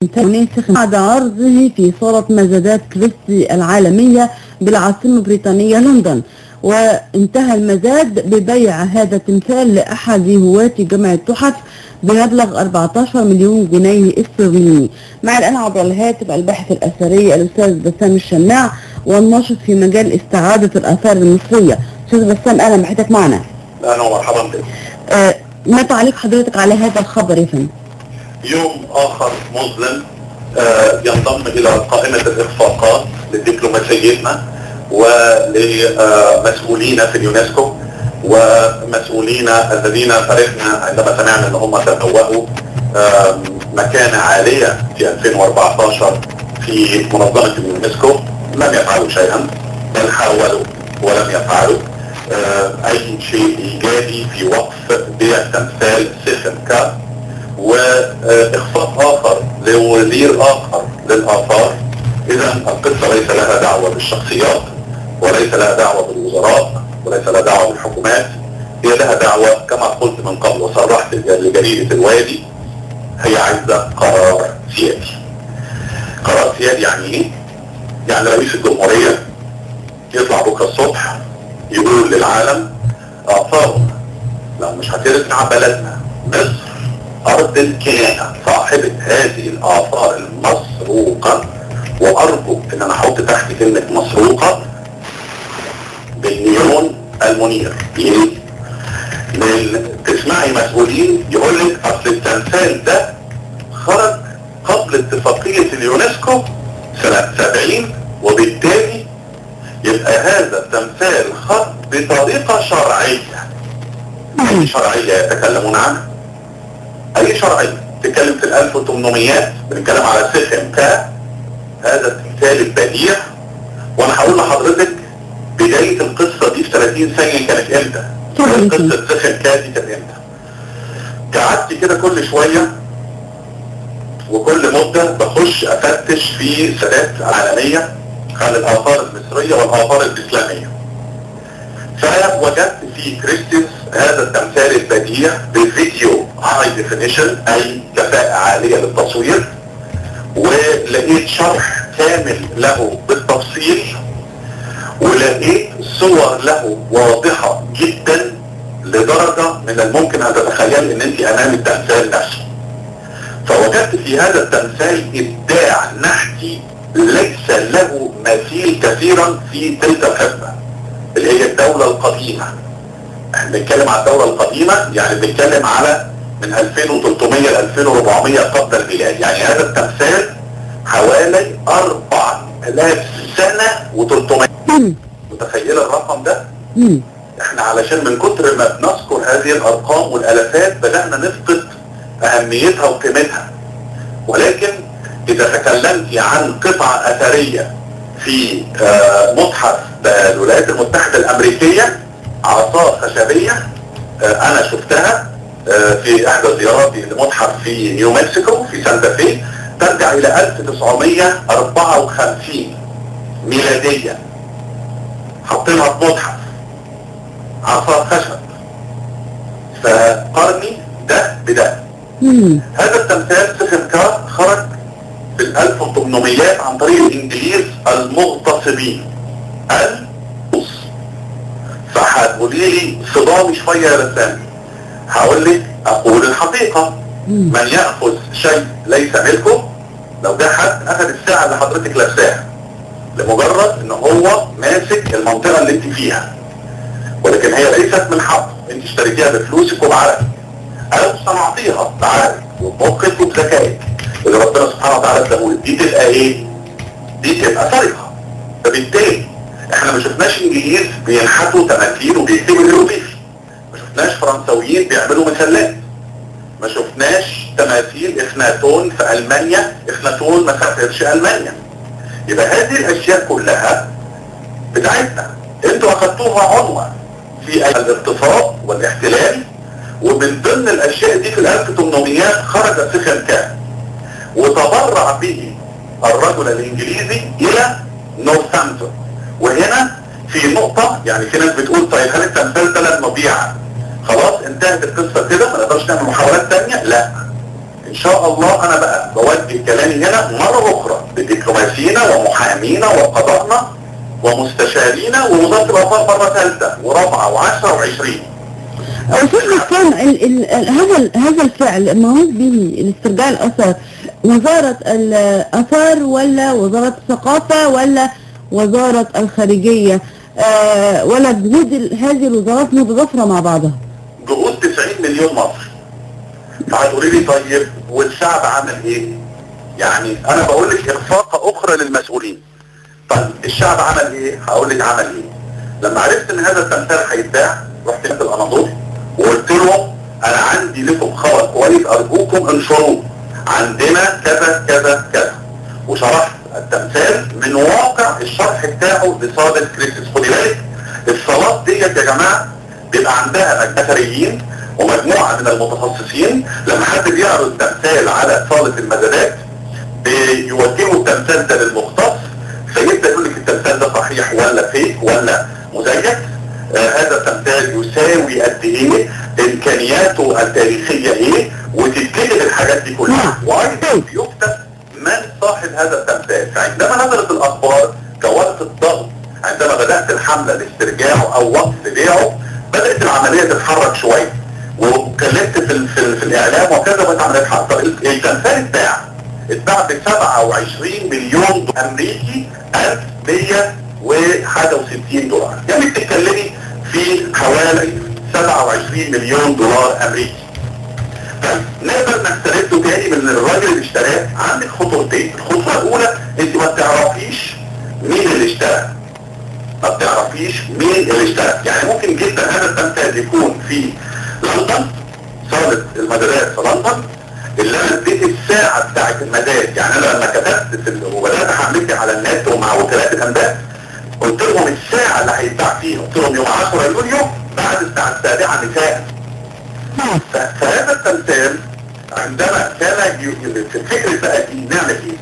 يونسخ بعد عرضه في صالة مزادات كريستي العالمية بالعاصمة البريطانية لندن وانتهى المزاد ببيع هذا التمثال لأحد هواة جمع التحف بمبلغ 14 مليون جنيه استرليني مع الآن عبر الهاتف الباحث الأثري الأستاذ بسام الشماع والناشط في مجال استعادة الآثار المصرية أستاذ بسام أهلا بحضرتك معنا اهلا ومرحبا بك آه ما تعليق حضرتك على هذا الخبر يا فندم؟ يوم اخر مظلم آه ينضم الى قائمه الاخفاقات لدبلوماسيتنا ولمسؤولينا في اليونسكو ومسؤولين الذين فرحنا عندما سمعنا ان هم تبوأوا آه مكانه عاليه في 2014 في منظمه اليونسكو لم يفعلوا شيئا بل حاولوا ولم يفعلوا آه اي شيء ايجابي في وقف بيع تمثال سيفنكا واخفاق اخر لوزير اخر للاثار اذا القصه ليس لها دعوه بالشخصيات وليس لها دعوه بالوزراء وليس لها دعوه بالحكومات هي لها دعوه كما قلت من قبل وصرحت لجريده الوادي هي عايزه قرار سيادي قرار سيادي يعني ايه؟ يعني رئيس الجمهوريه يطلع بكره الصبح يقول للعالم اثارنا لو مش هترجع بلدنا مصر ارض الكنانه صاحبه هذه الاثار المسروقه وارجو ان انا احط تحت كلمه مسروقه بالنيون المنير ليه؟ لان تسمعي مسؤولين يقول لك اصل التمثال ده خرج قبل اتفاقيه اليونسكو سنه 70 وبالتالي يبقى هذا التمثال خط بطريقة شرعية أي شرعية يتكلمون عنها أي شرعية تتكلم في ال 1800 بنتكلم على سيفن كا هذا التمثال البديع وأنا هقول لحضرتك بداية القصة دي في 30 ثانية كانت إمتى؟ قصة سيفن كا دي كانت إمتى؟ قعدت كده كل شوية وكل مدة بخش أفتش في سادات عالمية عن الآثار المصرية والآثار الإسلامية فوجدت في كريستيس هذا التمثال البديع بفيديو هاي ديفينيشن أي كفاءة عالية للتصوير ولقيت شرح كامل له بالتفصيل ولقيت صور له واضحة جدا لدرجة من الممكن أن تتخيل أن أنت أمام التمثال نفسه فوجدت في هذا التمثال إبداع نحتي ليس له مثيل كثيرا في تلك الحقبة اللي هي الدولة القديمة احنا بنتكلم على الدولة القديمة يعني بنتكلم على من 2300 ل 2400 قبل الميلاد يعني هذا التمثال حوالي 4000 سنة و300 متخيل الرقم ده؟ احنا علشان من كتر ما بنذكر هذه الارقام والالافات بدأنا نفقد اهميتها وقيمتها ولكن اذا تكلمت عن قطعة اثرية في متحف الولايات المتحدة الامريكية عصا خشبية انا شفتها في احدى زياراتي لمتحف في نيو مكسيكو في سانتا في ترجع الى 1954 ميلادية حاطينها في متحف عصا خشب فقارني ده بده هذا التمثال سيفن كار خرج في ال 1800 عن طريق الانجليز المغتصبين الروس فهتقولي لي صدامي شويه يا رسام هقول لك اقول الحقيقه من ياخذ شيء ليس ملكه لو ده حد اخذ الساعه اللي حضرتك لابساها لمجرد ان هو ماسك المنطقه اللي انت فيها ولكن هي ليست من حق انت اشتريتيها بفلوسك وبعرقك او صنعتيها بعرقك وبمخك وبذكائك اللي ربنا سبحانه وتعالى اداهولك دي تبقى ايه؟ دي تبقى سرقه فبالتالي احنا ما شفناش انجليز بينحتوا تماثيل وبيكتبوا هيروغليفي ما شفناش فرنساويين بيعملوا مسلات ما شفناش تماثيل اخناتون في المانيا اخناتون ما سافرش المانيا يبقى هذه الاشياء كلها بتاعتنا انتوا اخدتوها عنوة في الاغتصاب والاحتلال ومن ضمن الاشياء دي في ال 1800 خرج سيخن كان وتبرع به الرجل الانجليزي الى نورثامبتون وهنا في نقطة يعني في ناس بتقول طيب هل التمثال ده لما بيع خلاص انتهت القصة كده ما نقدرش نعمل محاولات تانية لا ان شاء الله انا بقى بوجه كلامي هنا مرة اخرى بدبلوماسينا ومحامينا وقضائنا ومستشارينا ووزارة الاوقاف مرة ثالثة ورابعة وعشرة وعشرين أستاذ كان ال ال ال هذا ال- هذا الفعل موعود به الاسترجاع الأثر وزارة الآثار ولا وزارة الثقافة ولا وزارة الخارجية آه ولا جهود ال- هذه الوزارات متضافرة مع بعضها جهود 90 مليون مصري فهتقولي لي طيب والشعب عمل ايه؟ يعني انا بقول لك اخفاق اخرى للمسؤولين طيب الشعب عمل ايه؟ هقول لك عمل ايه؟ لما عرفت ان هذا التمثال هيتباع رحت نادي الاناضول وقلت لهم انا عندي لكم خبر كويس ارجوكم انشروه عندنا كذا كذا كذا وشرحت التمثال من واقع الشرح بتاعه لصادق كريستوس خدي بالك الصلاه ديت يا جماعه بيبقى عندها اثريين ومجموعه من المتخصصين لما حد بيعرض تمثال على صاله المزادات بيوجهوا التمثال ده للمختص فيبدا يقول لك التمثال ده صحيح ولا فيك ولا مزيف آه هذا التمثال يساوي قد ايه امكانياته التاريخيه ايه وتتكتب الحاجات دي كلها نعم. وايضا يكتب من صاحب هذا التمثال فعندما نزلت الاخبار كورقه ضغط عندما بدات الحمله لاسترجاعه او وقف بيعه بدات العمليه تتحرك شويه واتكلمت في, ال- في, ال- في الاعلام وكذا بدات عمليه حرب طب التمثال اتباع اتباع ب 27 مليون دولار امريكي 1161 دولار يعني بتتكلمي في حوالي 27 مليون دولار امريكي طيب نقدر نسترده تاني من الراجل اللي اشتراه عندك خطوتين الخطوه الاولى انت ما بتعرفيش مين اللي اشترى ما بتعرفيش مين اللي اشترى يعني ممكن جدا هذا التمثال يكون في لندن صالة المدارات في لندن اللي انا اديت الساعة بتاعت المداد يعني انا لما كتبت في ال- وبدات حملتي على النت ومع وكالات الانباء قلت لهم الساعة اللي هيتباع فيها قلت لهم يوم 10 يوليو بعد الساعة السابعة مساء نعم ف- فهذا التمثال عندما كان ي- في الفكر بقى دي نعمل ايه؟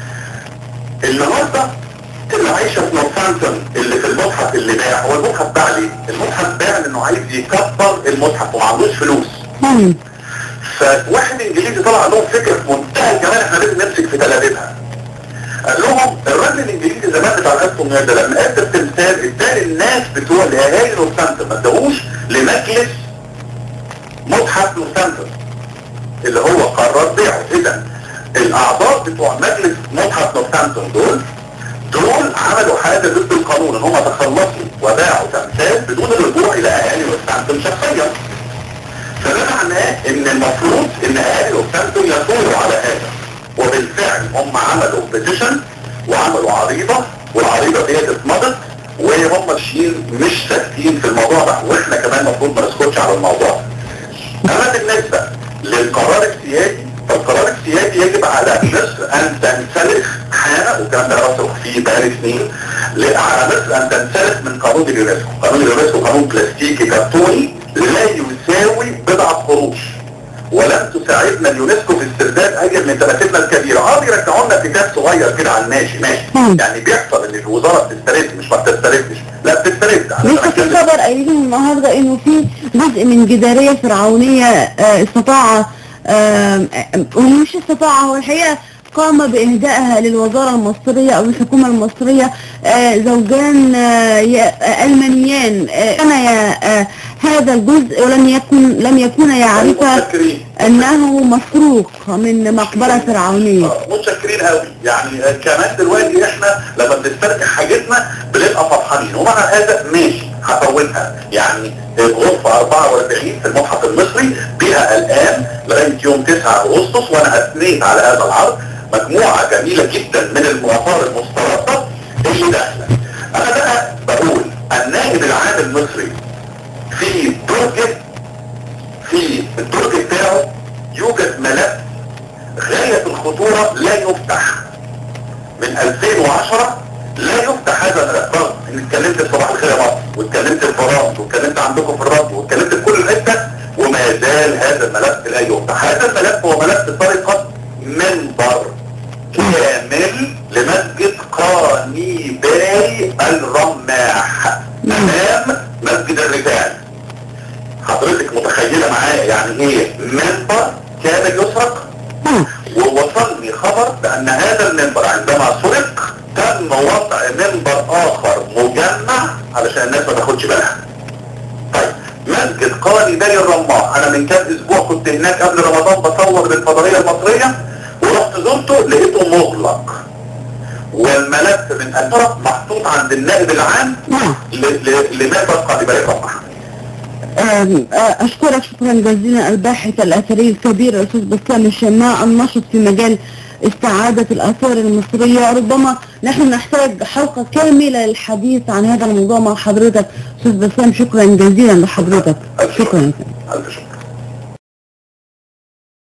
النهارده اللي عايشه في نورثامبتون اللي في المتحف اللي باع هو المتحف باع ليه؟ المتحف باع لانه عايز يكبر المتحف وما عندوش فلوس نعم فواحد انجليزي طلع لهم فكره في منتهى الجمال احنا لازم نمسك في تلابيبها قال لهم الراجل الانجليزي زمان بتاع الاسهم ده لما ادى التمثال اداه للناس بتوع الاهالي نورثامبتون ما اداهوش لمجلس متحف نورثامبتون اللي هو قرر بيعه اذا الاعضاء بتوع مجلس متحف نورثامبتون دول دول عملوا حاجه ضد القانون ان هم تخلصوا وباعوا تمثال بدون الرجوع الى اهالي نورثامبتون شخصيا فده معناه ان المفروض ان اهالي نورثامبتون يثوروا على هذا وبالفعل هم عملوا بيتيشن وعملوا عريضه والعريضه ديت اتمضت وهم ماشيين مش ساكتين في الموضوع ده واحنا كمان المفروض ما نسكتش على الموضوع ده اما بالنسبه للقرار السيادي فالقرار السيادي يجب على مصر ان تنسلخ حالا والكلام ده راسخ فيه بقالي سنين ل- على مصر ان تنسلخ من قانون اليونسكو قانون اليونسكو قانون بلاستيكي كرتوني لا يساوي بضعة قروش ولم تساعدنا اليونسكو في استرداد اجل من تماثيلنا الكبيره اه بيرجعوا لنا كتاب صغير كده على الماشي ماشي مم. يعني بيحصل ان الوزاره بتسترد مش ما بتستردش لا بتسترد أنا لسه في بتكلم- خبر قايلين النهارده انه في جزء من جداريه فرعونيه آه، استطاع آه، ومش استطاع هو الحقيقه قام باهدائها للوزاره المصريه او الحكومه المصريه آه، زوجان آه، ي- آه، المانيان آه، كان ي- آه، هذا الجزء ولم يكن لم يكون يعرف متشكرين. انه مسروق من مقبره فرعونيه آه، متشكرين قوي يعني آه، كمان دلوقتي احنا لما بنسترجع حاجتنا بنبقى فرحانين ومع هذا ماشي هفوتها يعني الغرفة 44 في المتحف المصري بها الآن لغاية يوم 9 أغسطس وأنا أثنيت على هذا العرض مجموعة جميلة جدا من المؤثار المستردة اللي داخلة أنا بقى بقول النائب العام المصري في درجة في الدرج بتاعه يوجد ملف غاية الخطورة لا يفتح من 2010 لا يفتح هذا الملف رغم ان اتكلمت في صباح الخير يا مصر واتكلمت في فرنسا واتكلمت عندكم في الراديو واتكلمت في كل حته وما زال هذا الملف لا يفتح هذا الملف هو ملف سرقه منبر كامل لمسجد قانيباي الرماح امام مسجد الرجال حضرتك متخيله معايا يعني ايه منبر كامل يسرق ان هذا المنبر عندما سرق تم وضع منبر اخر مجمع علشان الناس ما تاخدش بالها طيب مسجد قاضي بني الرماح انا من كام اسبوع كنت هناك قبل رمضان بصور للفضائيه المصريه ورحت زرته لقيته مغلق والملف من الطرف محطوط عند النائب العام نعم ل- ل- لمنبر قاضي بني الرماح آم، آه، أشكرك شكرا جزيلا الباحث الأثري الكبير الأستاذ بسام الشماء الناشط في مجال استعادة الآثار المصرية ربما نحن نحتاج حلقة كاملة للحديث عن هذا الموضوع مع حضرتك أستاذ بسام شكرا جزيلا لحضرتك ألف شكر. شكرا ألف شكر